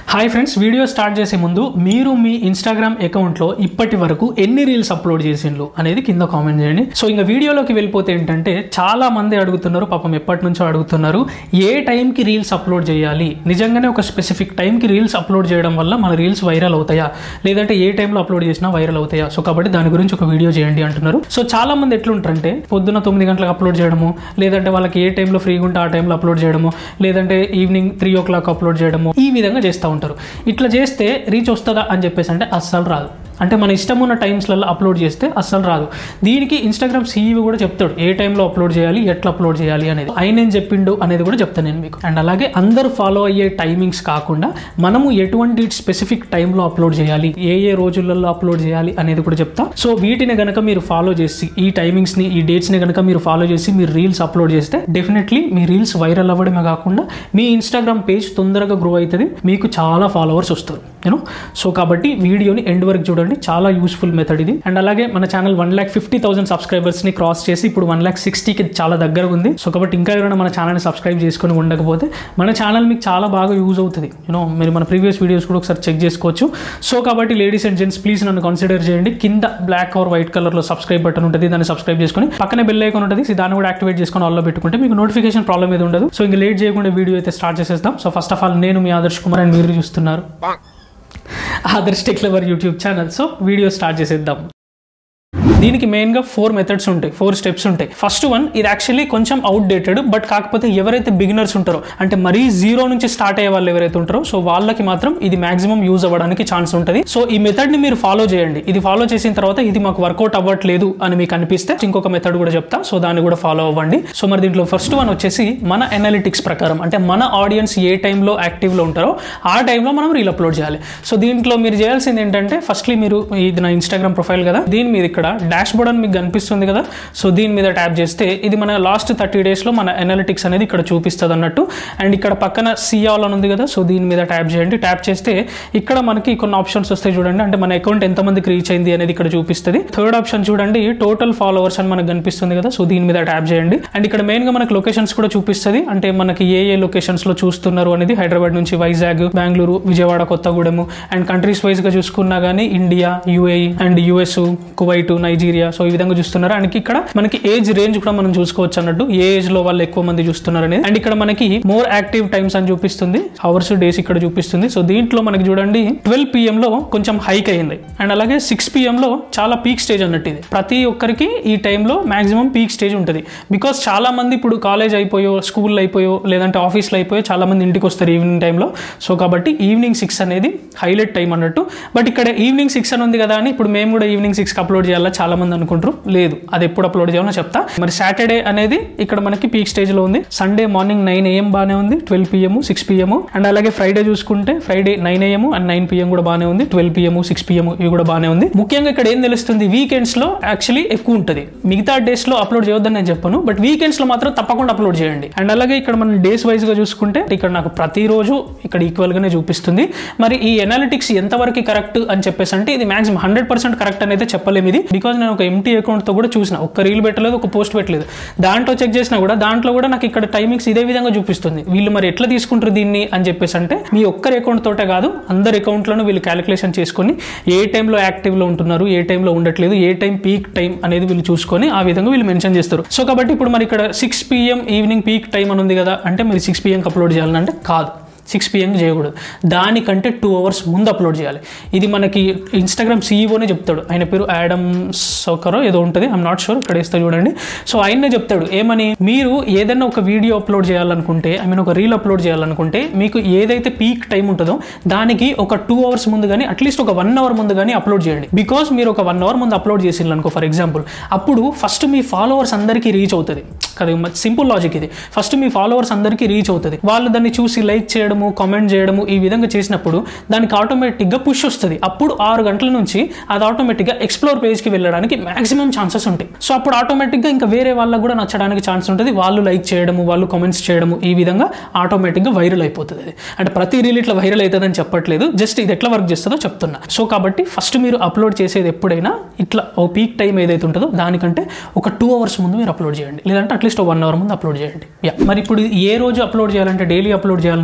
hi friends video start చేసే ముందు మీరు మీ ఇన్స్టాగ్రామ్ అకౌంట్లో ఇప్పటి వరకు ఎన్ని రీల్స్ అప్లోడ్ చేసిండ్రు అనేది కింద కామెంట్ చేయండి సో ఇంకా వీడియోలోకి వెళ్ళిపోతే ఏంటంటే చాలా మంది అడుగుతున్నారు పాపం ఎప్పటి నుంచో అడుగుతున్నారు ఏ టైంకి రీల్స్ అప్లోడ్ చేయాలి నిజంగానే ఒక స్పెసిఫిక్ టైంకి రీల్స్ అప్లోడ్ చేయడం వల్ల మన రీల్స్ వైరల్ అవుతాయా లేదంటే ఏ టైంలో అప్లోడ్ చేసినా వైరల్ అవుతాయా సో కాబట్టి దాని గురించి ఒక వీడియో చేయండి అంటున్నారు సో చాలా మంది ఎట్లుంటారంటే పొద్దున్న తొమ్మిది గంటలకు అప్లోడ్ చేయడము లేదంటే వాళ్ళకి ఏ టైంలో ఫ్రీగా ఉంటే ఆ టైంలో అప్లోడ్ చేయడము లేదంటే evening three o'clock upload చేయడము ఈ విధంగా చేస్తూ ఉంటారు ఇట్లా చేస్తే రీచ్ వస్తుందా అని చెప్పేసి అంటే అస్సలు రాదు అంటే మన ఇష్టం ఉన్న టైమ్స్లలో అప్లోడ్ చేస్తే అస్సలు రాదు దీనికి ఇన్స్టాగ్రామ్ సీఈఓ కూడా చెప్తాడు ఏ టైంలో అప్లోడ్ చేయాలి ఎట్లా అప్లోడ్ చేయాలి అనేది ఆయన ఏం చెప్పిండు అనేది కూడా చెప్తాను నేను మీకు అండ్ అలాగే అందరూ ఫాలో అయ్యే టైమింగ్స్ కాకుండా మనము ఎటువంటి స్పెసిఫిక్ టైంలో అప్లోడ్ చేయాలి ఏ ఏ రోజులలో అప్లోడ్ చేయాలి అనేది కూడా చెప్తా సో వీటిని గనక మీరు ఫాలో చేసి ఈ టైమింగ్స్ని ఈ డేట్స్ని గనక మీరు ఫాలో చేసి మీరు రీల్స్ అప్లోడ్ చేస్తే డెఫినెట్లీ మీ రీల్స్ వైరల్ అవ్వడమే కాకుండా మీ ఇన్స్టాగ్రామ్ పేజ్ తొందరగా గ్రో అవుతుంది మీకు చాలా ఫాలోవర్స్ వస్తారు యూనో సో కాబట్టి వీడియోని ఎండ్ వరకు చూడండి చాలా యూస్ఫుల్ మెథడ్ ఇది అండ్ అలాగే మన channel one lakh fifty thousand సబ్స్క్రైబర్స్ని క్రాస్ చేసి ఇప్పుడు వన్ ల్యాక్ సిక్స్టీకి చాలా దగ్గరగా ఉంది సో కాబట్టి ఇంకా ఎవరైనా మన ఛానల్ని సబ్స్క్రైబ్ చేసుకొని ఉండకపోతే మన ఛానల్ మీకు చాలా బాగా యూజ్ అవుతుంది యూనో మీరు మన ప్రీవియస్ వీడియోస్ కూడా ఒకసారి చెక్ చేసుకోవచ్చు సో కాబట్టి లేడీస్ అండ్ జెంట్స్ ప్లీజ్ నన్ను కన్సిడర్ చేయండి కింద బ్లాక్ ఆర్ వైట్ కలర్లో సబ్స్క్రైబ్ బటన్ ఉంటుంది దాన్ని సబ్స్క్రైబ్ చేసుకొని పక్కనే బెల్ ఐకాన్ ఉంటుంది సో దాన్ని కూడా యాక్టివేట్ చేసుకొని ఆల్లో పెట్టుకుంటే మీకు నోటిఫికేషన్ ప్రాబ్లం ఏది ఉండదు సో ఇంకా లేట్ చేయకుండా వీడియో అయితే స్టార్ట్ చేసేద్దాం సో ఫస్ట్ ఆఫ్ ఆల్ నేను మీ ఆదర్శ్ కుమార్ అండ్ మీరు చూస్తున్నారు Adarsh tech lover YouTube channel so video start చేసేద్దాం దీనికి మెయిన్గా ఫోర్ మెథడ్స్ ఉంటాయి ఫోర్ స్టెప్స్ ఉంటాయి ఫస్ట్ వన్ ఇది యాక్చువల్లీ కొంచెం అవుట్ డేటెడ్ బట్ కాకపోతే ఎవరైతే బిగినర్స్ ఉంటారో అంటే మరీ జీరో నుంచి స్టార్ట్ అయ్యే వాళ్ళు ఎవరైతే ఉంటారో సో వాళ్ళకి మాత్రం ఇది మాక్సిమం యూజ్ అవ్వడానికి ఛాన్స్ ఉంటుంది సో ఈ మెథడ్ని మీరు ఫాలో చేయండి ఇది ఫాలో చేసిన తర్వాత ఇది మాకు వర్కౌట్ అవ్వట్లేదు అని మీకు అనిపిస్తే ఇంకొక మెథడ్ కూడా చెప్తా సో దాన్ని కూడా ఫాలో అవ్వండి సో మరి దీంట్లో ఫస్ట్ వన్ వచ్చేసి మన ఎనాలిటిక్స్ ప్రకారం అంటే మన ఆడియన్స్ ఏ టైంలో యాక్టివ్లో ఉంటారో ఆ టైంలో మనం రీల్ అప్లోడ్ చేయాలి సో దీంట్లో మీరు చేయాల్సింది ఏంటంటే ఫస్ట్లీ మీరు ఇది నా ఇన్స్టాగ్రామ్ ప్రొఫైల్ కదా దీని మీద ఇక్కడ డాష్ బోర్డ్ అని మీకు కనిపిస్తుంది కదా సో దీని మీద ట్యాప్ చేస్తే ఇది మన లాస్ట్ థర్టీ డేస్లో మన ఎనాలిటిక్స్ అనేది ఇక్కడ చూపిస్తుంది అన్నట్టు అండ్ ఇక్కడ పక్కన సిఆల్ అని ఉంది కదా సో దీని మీద ట్యాప్ చేయండి ట్యాప్ చేస్తే ఇక్కడ మనకి కొన్ని ఆప్షన్స్ వస్తాయి చూడండి అంటే మన అకౌంట్ ఎంతమందికి రీచ్ అయింది అనేది ఇక్కడ చూపిస్తుంది థర్డ్ ఆప్షన్ చూడండి టోటల్ ఫాలోవర్స్ అని మనకు కనిపిస్తుంది కదా సో దీని మీద ట్యాప్ చేయండి అండ్ ఇక్కడ మెయిన్గా మనకి లొకేషన్స్ కూడా చూపిస్తుంది అంటే మనకి ఏ ఏ లొకేషన్స్లో చూస్తున్నారు అనేది హైదరాబాద్ నుంచి వైజాగ్ బెంగళూరు విజయవాడ కొత్తగూడెము అండ్ కంట్రీస్ వైజ్గా చూసుకున్నా కానీ India UAE and US Kuwait Nigeria so ఈ విధంగా చూస్తున్నారు అండ్ ఇక్కడ మనకి ఏజ్ రేంజ్ కూడా మనం చూసుకోవచ్చు అన్నట్టు ఏ ఏజ్ లో వాళ్ళు ఎక్కువ మంది చూస్తున్నారు అనేది అండ్ ఇక్కడ మనకి మోర్ యాక్టివ్ టైమ్స్ అని చూపిస్తుంది అవర్స్ డేస్ ఇక్కడ చూపిస్తుంది సో దీంట్లో మనకి చూడండి ట్వెల్వ్ పిఎం లో కొంచెం హైక్ అయింది అండ్ అలాగే సిక్స్ పిఎం లో చాలా పీక్ స్టేజ్ అన్నట్టు ఇది ప్రతి ఒక్కరికి ఈ టైంలో మాక్సిమం పీక్ స్టేజ్ ఉంటుంది బికాస్ చాలా మంది ఇప్పుడు కాలేజ్ అయిపోయో స్కూల్ అయిపోయో లేదంటే ఆఫీస్లో అయిపోయో చాలా మంది ఇంటికి వస్తారు ఈవినింగ్ టైంలో సో కాబట్టి ఈవినింగ్ సిక్స్ అనేది హైలైట్ టైం అన్నట్టు బట్ ఇక్కడ ఈవినింగ్ సిక్స్ అని ఉంది కదా అని ఇప్పుడు మేము కూడా ఈవినింగ్ సిక్స్కి అప్లోడ్ చేయాలా చాలా మంది అనుకుంటారు లేదు అది ఎప్పుడు అప్లోడ్ చేయాలో చెప్తా మరి సాటర్డే అనేది ఇక్కడ మనకి పీక్ స్టేజ్ లో ఉంది సండే మార్నింగ్ నైన్ ఏఎం బాగానే ఉంది twelve PM six PM and అలాగే ఫ్రైడే చూసుకుంటే Friday nine AM and nine PM కూడా బాగానే ఉంది ట్వెల్వ్ పిఎం సిక్స్ పిఎం ఇవి కూడా బాగానే ఉంది ముఖ్యంగా ఇక్కడ ఏం తెలుస్తుంది వీకెండ్స్ లో యాక్చువల్లీ ఎక్కువ ఉంటుంది మిగతా డేస్ లో అప్లోడ్ చేయొద్దని నేను చెప్పాను బట్ వీకెండ్స్ లో మాత్రం తప్పకుండా అప్లోడ్ చేయండి అండ్ అలాగే ఇక్కడ మనం డేస్ వైజ్ గా చూసుకుంటే ఇక్కడ నాకు ప్రతిరోజు ఇక్కడ ఈక్వల్ గానే చూపిస్తుంది మరి ఈ ఎనాలిటిక్స్ ఎంతవరకు కరెక్ట్ అని చెప్పేసి అంటే ఇది మాక్సిమం హండ్రెడ్ పర్సెంట్ కరెక్ట్ అనేది చెప్పలేము ఇది బికాజ్ నేను ఒక ఎంటీ అకౌంట్తో కూడా చూసిన ఒక్క రీల్ పెట్టలేదు ఒక పోస్ట్ పెట్టలేదు దాంట్లో చెక్ చేసినా కూడా దాంట్లో కూడా నాకు ఇక్కడ టైమింగ్స్ ఇదే విధంగా చూపిస్తుంది వీళ్ళు మరి ఎట్లా తీసుకుంటారు దీన్ని అని చెప్పేసి అంటే మీ ఒక్కరి అకౌంట్ తోటే కాదు అందరి అకౌంట్లను వీళ్ళు క్యాలిక్యులేషన్ చేసుకొని ఏ టైంలో యాక్టివ్లో ఉంటున్నారు ఏ టైంలో ఉండట్లేదు ఏ టైం పీక్ టైం అనేది వీళ్ళు చూసుకొని ఆ విధంగా వీళ్ళు మెన్షన్ చేస్తారు సో కాబట్టి ఇప్పుడు మరి ఇక్కడ six PM evening peak time అని ఉంది కదా అంటే మీరు సిక్స్ పిఎంకి అప్లోడ్ చేయాలంటే కాదు సిక్స్ పిఎంకి చేయకూడదు దానికంటే టూ అవర్స్ ముందు అప్లోడ్ చేయాలి ఇది మనకి ఇన్స్టాగ్రామ్ సీఈఓనే చెప్తాడు ఆయన పేరు యాడమ్ సోకరో ఏదో ఉంటుంది ఐమ్ నాట్ షూర్ ఇక్కడ ఇస్తా చూడండి సో ఆయనే చెప్తాడు ఏమని మీరు ఏదైనా ఒక వీడియో అప్లోడ్ చేయాలనుకుంటే ఐ మీన్ ఒక రీల్ అప్లోడ్ చేయాలనుకుంటే మీకు ఏదైతే పీక్ టైం ఉంటుందో దానికి ఒక టూ అవర్స్ ముందు కానీ అట్లీస్ట్ ఒక వన్ అవర్ ముందు కానీ అప్లోడ్ చేయండి బికాస్ మీరు ఒక వన్ అవర్ ముందు అప్లోడ్ చేసిండ్రు అనుకో ఫర్ ఎగ్జాంపుల్ అప్పుడు ఫస్ట్ మీ ఫాలోవర్స్ అందరికీ రీచ్ అవుతుంది కదా సింపుల్ లాజిక్ ఇది ఫస్ట్ మీ ఫాలోవర్స్ అందరికీ రీచ్ అవుతుంది వాళ్ళు దాన్ని చూసి లైక్ చేయడము కామెంట్ చేయడము ఈ విధంగా చేసినప్పుడు దానికి ఆటోమేటిక్గా పుష్ వస్తుంది అప్పుడు ఆరు గంటల నుంచి అది ఆటోమేటిక్గా ఎక్స్ప్లోర్ పేజ్కి వెళ్ళడానికి మాక్సిమం ఛాన్సెస్ ఉంటాయి సో అప్పుడు ఆటోమేటిక్గా ఇంకా వేరే వాళ్ళకు కూడా నచ్చడానికి ఛాన్స్ ఉంటుంది వాళ్ళు లైక్ చేయడము వాళ్ళు కామెంట్స్ చేయడము ఈ విధంగా ఆటోమేటిక్గా వైరల్ అయిపోతుంది అది అంటే ప్రతి రీల్ ఇట్లా వైరల్ అవుతుందని చెప్పట్లేదు జస్ట్ ఇది ఎట్లా వర్క్ చేస్తుందో చెప్తున్నా సో కాబట్టి ఫస్ట్ మీరు అప్లోడ్ చేసేది ఎప్పుడైనా ఇట్లా ఓ పీక్ టైం ఏదైతే ఉంటుందో దానికంటే ఒక టూ అవర్స్ ముందు మీరు అప్లోడ్ చేయండి లేదంటే అట్లీస్ట్ వన్ అవర్ ముందు అప్లోడ్ చేయండి యా మరి ఇప్పుడు ఏ రోజు అప్లోడ్ చేయాలంటే డైలీ అప్లోడ్ చేయాలన్నా అని చెప్పేసి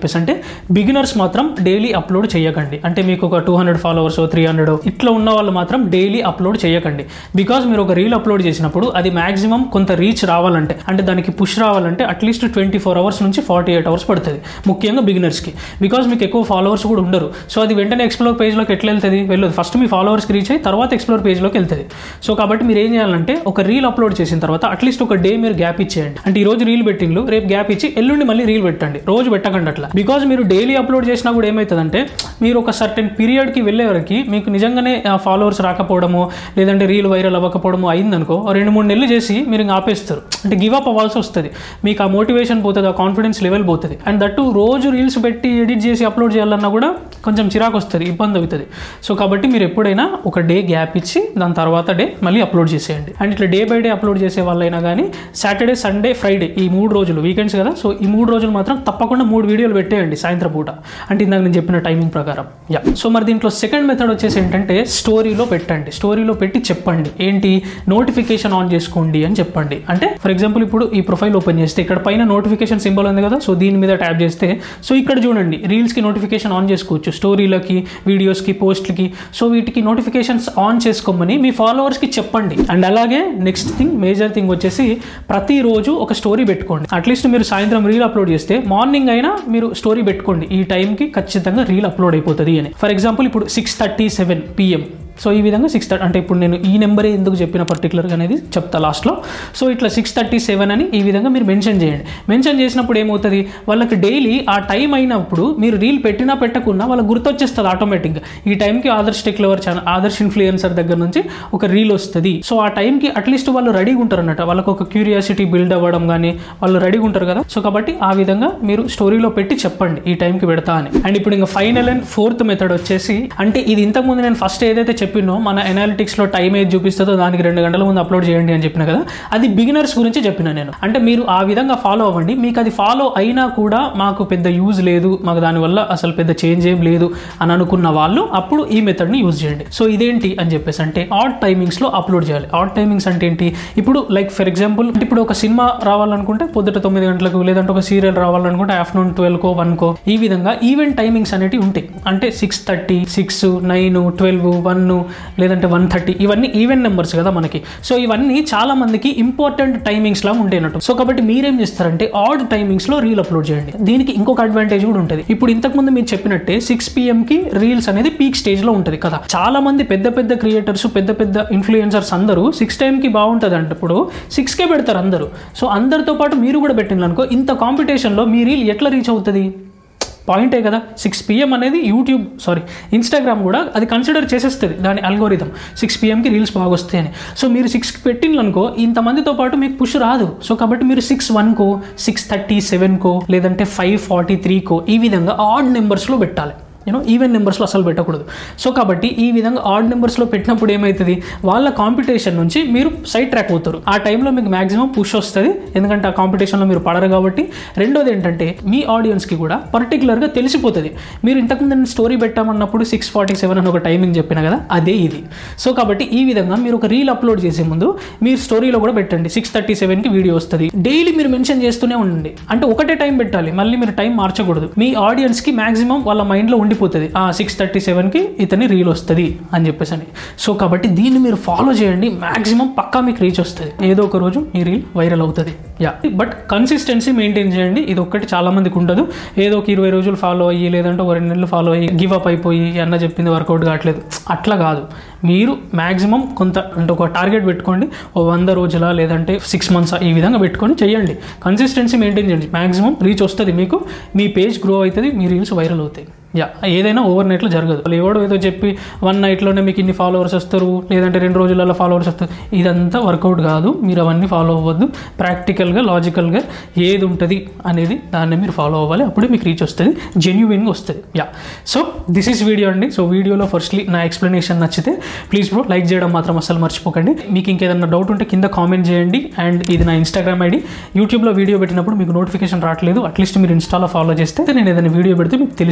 చెప్పేసి అంటే బిగినర్స్ మాత్రం డైలీ అప్లోడ్ చేయకండి అంటే మీకు ఒక two hundred followers three hundred ఇట్లా ఉన్న వాళ్ళు మాత్రం డైలీ అప్లోడ్ చేయకండి బికాజ్ మీరు ఒక రీల్ అప్లోడ్ చేసినప్పుడు అది మాక్సిమం కొంత రీచ్ రావాలంటే అంటే దానికి పుష్ రావాలంటే అట్లీస్ట్ ట్వంటీ ఫోర్ అవర్స్ నుంచి ఫార్టీ ఎయిట్ అవర్స్ పడుతుంది ముఖ్యంగా బిగినర్స్కి బికాజ్ మీకు ఎక్కువ ఫాలోవర్స్ కూడా ఉండరు సో అది వెంటనే ఎక్స్ప్లోర్ పేజ్లోకి ఎట్లా వెళ్తుంది వెళ్ళదు ఫస్ట్ మీ ఫాలోవర్స్కి రీచ్ అయ్యి తర్వాత ఎక్స్ప్లోర్ పేజ్లోకి వెళ్తుంది సో కాబట్టి మీరు ఏం చేయాలంటే ఒక రీల్ అప్లోడ్ చేసిన తర్వాత అట్లీస్ట్ ఒక డే మీరు గ్యాప్ ఇచ్చేయండి అంటే ఈ రోజు రీల్ పెట్టిండ్లు రేపు గ్యాప్ ఇచ్చి ఎల్లుండి మళ్ళీ రీల్ పెట్టండి రోజు పెట్టకండి అట్లా బికాజ్ మీరు డైలీ అప్లోడ్ చేసినా కూడా ఏమవుతుందంటే మీరు ఒక సర్టెన్ పీరియడ్కి వెళ్ళే వరకు మీకు నిజంగానే ఫాలోవర్స్ రాకపోవడమో లేదంటే రీల్ వైరల్ అవ్వకపోవడమో అయిందనుకో ఓ రెండు మూడు నెలలు చేసి మీరు ఇంకా ఆపేస్తారు అంటే గివ్ అప్ అవ్వాల్సి వస్తుంది మీకు ఆ మోటివేషన్ పోతుంది ఆ కాన్ఫిడెన్స్ లెవెల్ పోతుంది అండ్ దట్టు రోజు రీల్స్ పెట్టి ఎడిట్ చేసి అప్లోడ్ చేయాలన్నా కూడా కొంచెం చిరాకు వస్తుంది ఇబ్బంది అవుతుంది సో కాబట్టి మీరు ఎప్పుడైనా ఒక డే గ్యాప్ ఇచ్చి దాని తర్వాత డే మళ్ళీ అప్లోడ్ చేసేయండి అండ్ ఇట్లా డే బై డే అప్లోడ్ చేసే వాళ్ళైనా కానీ సాటర్డే సండే ఫ్రైడే ఈ మూడు రోజులు వీకెండ్స్ కదా సో ఈ మూడు రోజులు మాత్రం తప్పకుండా మూడు వీడియోలు పెట్టేయండి సాయంత్రం పూట అంటే ఇందాక నేను చెప్పిన టైమింగ్ ప్రకారం యా సో మరి దీంట్లో సెకండ్ మెథడ్ వచ్చేసి ఏంటంటే స్టోరీలో పెట్టండి స్టోరీలో పెట్టి చెప్పండి ఏంటి నోటిఫికేషన్ ఆన్ చేసుకోండి అని చెప్పండి అంటే ఫర్ ఎగ్జాంపుల్ ఇప్పుడు ఈ ప్రొఫైల్ ఓపెన్ చేస్తే ఇక్కడ పైన నోటిఫికేషన్ సింబల్ ఉంది కదా సో దీని మీద ట్యాప్ చేస్తే సో ఇక్కడ చూడండి రీల్స్కి నోటిఫికేషన్ ఆన్ చేసుకోవచ్చు స్టోరీలకి వీడియోస్కి పోస్ట్లకి సో వీటికి నోటిఫికేషన్స్ ఆన్ చేసుకోమని మీ ఫాలోవర్స్కి చెప్పండి అండ్ అలాగే నెక్స్ట్ థింగ్ మేజర్ థింగ్ వచ్చేసి ప్రతిరోజు ఒక స్టోరీ పెట్టుకోండి అట్లీస్ట్ మీరు సాయంత్రం రీల్ అప్లోడ్ చేస్తే మార్నింగ్ అయినా మీరు స్టోరీ పెట్టుకోండి ఈ టైంకి ఖచ్చితంగా రీల్ అప్లోడ్ అయిపోతుంది అని ఫర్ ఎగ్జాంపుల్ ఇప్పుడు six thirty seven PM so ఈ విధంగా సిక్స్ థర్టీ అంటే ఇప్పుడు నేను ఈ నెంబరే ఎందుకు చెప్పిన పర్టికులర్గా అనేది చెప్తా లాస్ట్లో సో ఇట్లా సిక్స్ థర్టీ సెవెన్ అని ఈ విధంగా మీరు మెన్షన్ చేయండి మెన్షన్ చేసినప్పుడు ఏమవుతుంది వాళ్ళకి డైలీ ఆ టైం అయినప్పుడు మీరు రీల్ పెట్టినా పెట్టకున్నా వాళ్ళకి గుర్తొచ్చేస్తుంది ఆటోమేటిక్గా ఈ టైంకి Adarsh tech lover channel Adarsh influencer దగ్గర నుంచి ఒక రీల్ వస్తుంది సో ఆ టైంకి అట్లీస్ట్ వాళ్ళు రెడీగా ఉంటారు అన్నట్టు వాళ్ళకి ఒక క్యూరియాసిటీ బిల్డ్ అవ్వడం కానీ వాళ్ళు రెడీగా ఉంటారు కదా సో కాబట్టి ఆ విధంగా మీరు స్టోరీలో పెట్టి చెప్పండి ఈ టైంకి పెడతా అని అండ్ ఇప్పుడు ఇంకా ఫైనల్ అండ్ ఫోర్త్ మెథడ్ వచ్చేసి అంటే ఇది ఇంతకుముందు నేను ఫస్ట్ ఏదైతే చెప్పినో మన ఎనాలిటిక్స్లో టైం ఏది చూపిస్తుందో దానికి రెండు గంటల ముందు అప్లోడ్ చేయండి అని చెప్పిన కదా అది బిగినర్స్ గురించి చెప్పిన నేను అంటే మీరు ఆ విధంగా ఫాలో అవ్వండి మీకు అది ఫాలో అయినా కూడా మాకు పెద్ద యూజ్ లేదు మాకు దానివల్ల అసలు పెద్ద చేంజ్ ఏం లేదు అని అనుకున్న వాళ్ళు అప్పుడు ఈ మెథడ్ని యూజ్ చేయండి సో ఇదేంటి అని చెప్పేసి అంటే ఆడ్ టైమింగ్స్లో అప్లోడ్ చేయాలి ఆడ్ టైమింగ్స్ అంటే ఏంటి ఇప్పుడు లైక్ ఫర్ ఎగ్జాంపుల్ ఇప్పుడు ఒక సినిమా రావాలనుకుంటే పొద్దుట తొమ్మిది గంటలకు లేదంటే ఒక సీరియల్ రావాలనుకుంటే ఆఫ్టర్నూన్ ట్వెల్వ్కో వన్కో ఈ విధంగా ఈవెంట్ టైమింగ్స్ అనేవి ఉంటాయి అంటే six thirty six nine twelve one లేదంటే వన్ థర్టీ ఇవన్నీ ఈవెంట్ నెంబర్స్ కదా మనకి సో ఇవన్నీ చాలా మందికి ఇంపార్టెంట్ టైమింగ్స్ లా ఉండేనట్టు సో కాబట్టి మీరేం చేస్తారంటే ఆడ్ టైమింగ్స్ లో రీల్ అప్లోడ్ చేయండి దీనికి ఇంకొక అడ్వాంటేజ్ కూడా ఉంటుంది ఇప్పుడు ఇంతకు ముందు మీరు చెప్పినట్టే సిక్స్ పిఎం కి రీల్స్ అనేది పీక్ స్టేజ్ లో ఉంటుంది కదా చాలా మంది పెద్ద పెద్ద క్రియేటర్స్ పెద్ద పెద్ద ఇన్ఫ్లుయెన్సర్స్ అందరూ సిక్స్ టైంకి బాగుంటుంది అంటే ఇప్పుడు సిక్స్కే పెడతారు అందరూ సో అందరితో పాటు మీరు కూడా పెట్టిండ్రు అనుకో ఇంత కాంపిటీషన్లో మీ రీల్ ఎట్లా రీచ్ అవుతుంది పాయింటే కదా సిక్స్ పిఎం అనేది యూట్యూబ్ సారీ ఇన్స్టాగ్రామ్ కూడా అది కన్సిడర్ చేసేస్తుంది దాని అల్గోరిథం సిక్స్ పిఎంకి రీల్స్ బాగా వస్తాయని సో మీరు సిక్స్కి పెట్టిండ్రనుకో ఇంతమందితో పాటు మీకు పుష్ రాదు సో కాబట్టి మీరు సిక్స్ వన్కో సిక్స్ థర్టీ సెవెన్కో లేదంటే ఫైవ్ ఫార్టీ త్రీకో ఈ విధంగా ఆడ్ నెంబర్స్లో పెట్టాలి యూనో ఈవెన్ నెంబర్స్లో అసలు పెట్టకూడదు సో కాబట్టి ఈ విధంగా ఆడ్ నెంబర్స్లో పెట్టినప్పుడు ఏమవుతుంది వాళ్ళ కాంపిటీషన్ నుంచి మీరు సైడ్ ట్రాక్ అవుతారు ఆ టైంలో మీకు మాక్సిమం పుష్ వస్తుంది ఎందుకంటే ఆ కాంపిటీషన్లో మీరు పడరు కాబట్టి రెండోది ఏంటంటే మీ ఆడియన్స్కి కూడా పర్టికులర్గా తెలిసిపోతుంది మీరు ఇంతకుముందు నేను స్టోరీ పెట్టామన్నప్పుడు సిక్స్ ఫార్టీ సెవెన్ అని ఒక టైమింగ్ చెప్పిన కదా అదే ఇది సో కాబట్టి ఈ విధంగా మీరు ఒక రీల్ అప్లోడ్ చేసే ముందు మీరు స్టోరీలో కూడా పెట్టండి సిక్స్ థర్టీ సెవెన్కి వీడియో వస్తుంది డైలీ మీరు మెన్షన్ చేస్తూనే ఉండండి అంటే ఒకటే టైం పెట్టాలి మళ్ళీ మీరు టైం మార్చకూడదు మీ ఆడియన్స్కి మాక్సిమం వాళ్ళ మైండ్లో ఉండిపోతుంది సిక్స్ థర్టీ సెవెన్కి ఇతని రీల్ వస్తుంది అని చెప్పేసి అని సో కాబట్టి దీన్ని మీరు ఫాలో చేయండి మాక్సిమం పక్కా మీకు రీచ్ వస్తుంది ఏదో ఒక రోజు మీ రీల్ వైరల్ అవుతుంది యా బట్ కన్సిస్టెన్సీ మెయింటైన్ చేయండి ఇది ఒక్కటి చాలా మందికి ఉండదు ఏదో ఒక ఇరవై రోజులు ఫాలో అయ్యి లేదంటే ఒక రెండు నెలలు ఫాలో అయ్యి గివ్ అప్ అయిపోయి అన్న చెప్పింది వర్కౌట్ కావట్లేదు అట్లా కాదు మీరు మ్యాక్సిమం కొంత అంటే ఒక టార్గెట్ పెట్టుకోండి ఓ వంద రోజుల లేదంటే సిక్స్ మంత్స్ ఈ విధంగా పెట్టుకొని చేయండి కన్సిస్టెన్సీ మెయింటైన్ చేయండి మ్యాక్సిమం రీచ్ వస్తుంది మీకు మీ పేజ్ గ్రో అవుతుంది మీ రీల్స్ వైరల్ అవుతాయి యా ఏదైనా ఓవర్ నైట్లో జరగదు వాళ్ళు ఎవడో ఏదో చెప్పి వన్ నైట్లోనే మీకు ఇన్ని ఫాలోవర్స్ వస్తారు లేదంటే రెండు రోజులలో ఫాలోవర్స్ వస్తారు ఇదంతా వర్కౌట్ కాదు మీరు అవన్నీ ఫాలో అవ్వద్దు ప్రాక్టికల్గా లాజికల్గా ఏది ఉంటుంది అనేది దాన్ని మీరు ఫాలో అవ్వాలి అప్పుడే మీకు రీచ్ వస్తుంది జెన్యున్గా వస్తుంది yeah so this is video అండి సో వీడియోలో ఫస్ట్లీ నా ఎక్స్ప్లెనేషన్ నచ్చితే ప్లీజ్ బ్రో లైక్ చేయడం మాత్రం అసలు మర్చిపోకండి మీకు ఇంకేదన్నా డౌట్ ఉంటే కింద కామెంట్ చేయండి అండ్ ఇది నా ఇన్స్టాగ్రామ్ ఐడి యూట్యూబ్లో వీడియో పెట్టినప్పుడు మీకు నోటిఫికేషన్ రావట్లేదు అట్లీస్ట్ మీరు ఇన్స్టాలో ఫాలో చేస్తే నేను ఏదైనా వీడియో పెడితే మీకు తెలుస్తుంది వెంటనే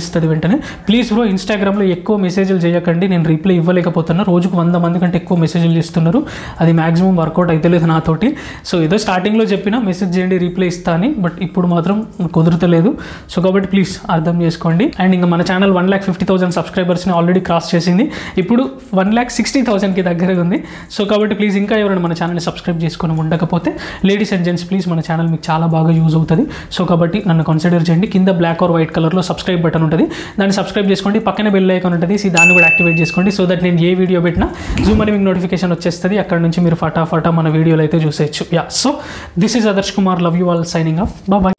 వెంటనే ప్లీజ్ బ్రో ఇన్స్టాగ్రామ్లో ఎక్కువ మెసేజ్లు చేయకండి నేను రిప్లై ఇవ్వలేకపోతున్నా రోజుకు వంద మంది కంటే ఎక్కువ మెసేజ్లు చేస్తున్నారు అది మాక్సిమం వర్కౌట్ అయితే లేదు నాతోటి సో ఏదో స్టార్టింగ్లో చెప్పిన మెసేజ్ చేయండి రిప్లై ఇస్తా అని బట్ ఇప్పుడు మాత్రం కుదురుతలేదు సో కాబట్టి ప్లీజ్ అర్థం చేసుకోండి అండ్ ఇంకా మన channel one lakh fifty thousand సబ్స్క్రైబర్స్ని ఆల్రెడీ క్రాస్ చేసింది ఇప్పుడు వన్ ల్యాక్ సిక్స్టీ థౌసండ్కి దగ్గరగా ఉంది సో కాబట్టి ప్లీజ్ ఇంకా ఎవరైనా మన ఛానల్ని సబ్స్క్రైబ్ చేసుకొని ఉండకపోతే లేడీస్ అండ్ జెంట్స్ ప్లీజ్ మన ఛానల్ మీకు చాలా బాగా యూజ్ అవుతుంది సో కాబట్టి నన్ను కన్సిడర్ చేయండి కింద బ్లాక్ ఆర్ వైట్ కలర్లో సబ్స్క్రైబ్ బటన్ ఉంటుంది దాన్ని సబ్స్క్రైబ్ చేసుకోండి పక్కన బెల్ ఐకాన్ ఉంటుంది సో దాన్ని కూడా యాక్టివేట్ చేసుకోండి సో దట్ నేను ఏ వీడియో పెట్టినా జూమ్ అని మీకు నోటిఫికేషన్ వచ్చేస్తుంది అక్కడ నుంచి మీరు ఫటాఫటా మన వీడియోలు అయితే చూసేయచ్చు yeah so this is Adarsh Kumar love you all signing off bye